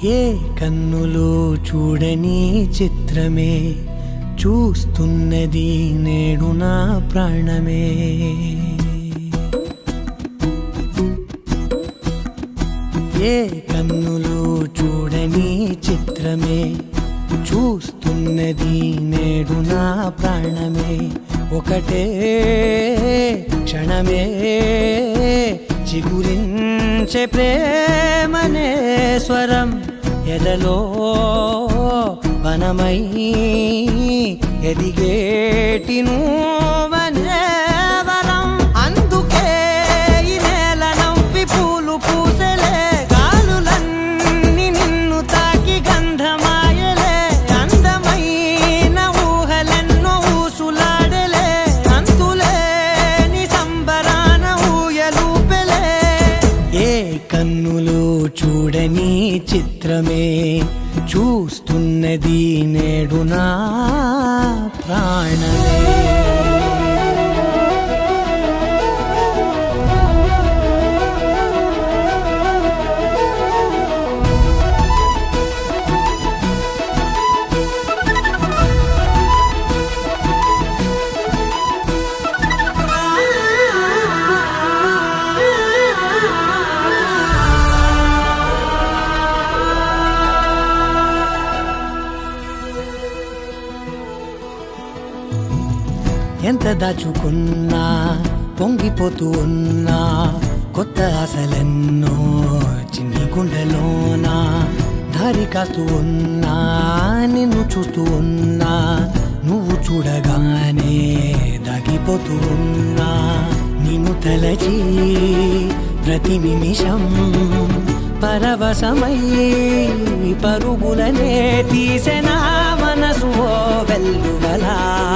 ఏ కన్నులు చూడని చిత్రమే చూస్తున్నది నేడు నా ప్రాణమే ఏ కన్నులు చూడని చిత్రమే చూస్తున్నది నేడు నా ప్రాణమే ఒకటే క్షణమే చిగురించే ప్రేమనే స్వరం ఎదలో వనమై ఎదిగేటి నువ్వనే వరం అందుకే ఈ నేల నవ్వి పూలు పూసలే గాలులన్నీ నిన్ను తాకి గంధమాయలే అందమైన ఊహలెన్నో ఊసులాడలే అంతులేని సంబరాన ఊయలూపెలే ఏ కన్నులు చూడని చిత్రమే చూస్తున్నది నేడు నా ప్రాణమే ఎంత దాచుకున్నా పొంగిపోతూ ఉన్నా కొత్త ఆశలెన్నో చిన్ని గుండెలోనా దారి కాస్తూ ఉన్నా నిన్ను చూస్తూ ఉన్నా నువ్వు చూడగానే దాగిపోతూ ఉన్నా నిన్ను తలచి ప్రతి నిమిషం పరవశమై పరుగులనే తీసెనా మనసు ఓ వెల్లువలా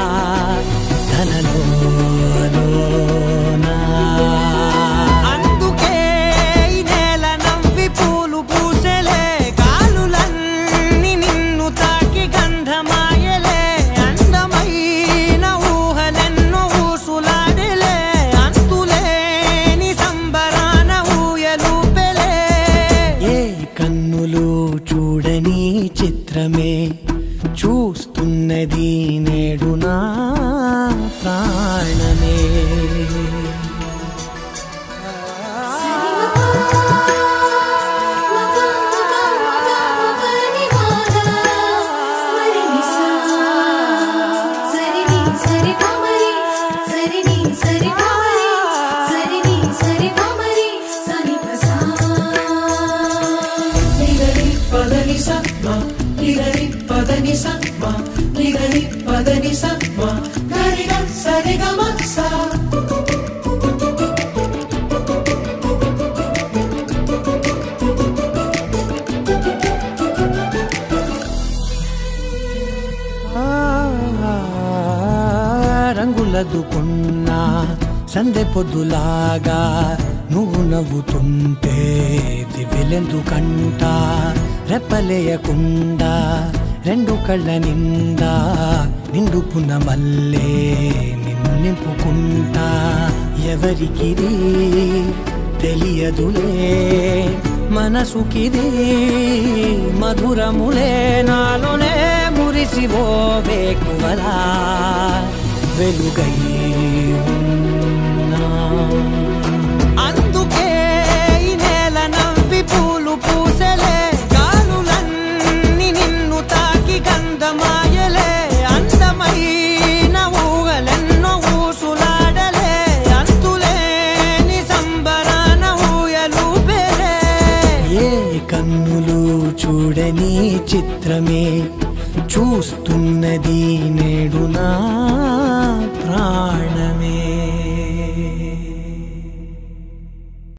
తనలోనా అందుకే ఈ నేల నవ్వి పూలు పూసెలే గాలులన్నీ నిన్ను తాకి గంధమాయలే అందమైన ఊహలెన్నో ఊసులాడలే అంతులేని సంబరాన ఊయలూపెలే ఏ కన్నులు చూడని చిత్రమే చూస్తున్నది నేడు నా ప్రాణమే రంగులదుకున్నా సందె పొద్దులాగా నువ్వు నవ్వుతుంటే దివ్యలెందుకంట రెప్పలేయకుండా రెండు కళ్ళ నిండా నిండుకున్న మల్లే నిన్ను నింపుకుంటా ఎవరికిది తెలియదులే మనసుకిది మధురములే నాలోనే మురిసివో వేకువలా వెలుగై ఉన్నా. అందుకే ఈ నేల నవ్వి పూలు పూసలే గాలులన్నీ నిన్ను తాకి గంధమాయలే అందమైన ఊహలెన్నో ఊసులాడలే అంతులేని సంబరాన ఊయలూపెలే ఏ కన్నులు చూడని చిత్రమే చూస్తున్నది నేడు నా ప్రాణమే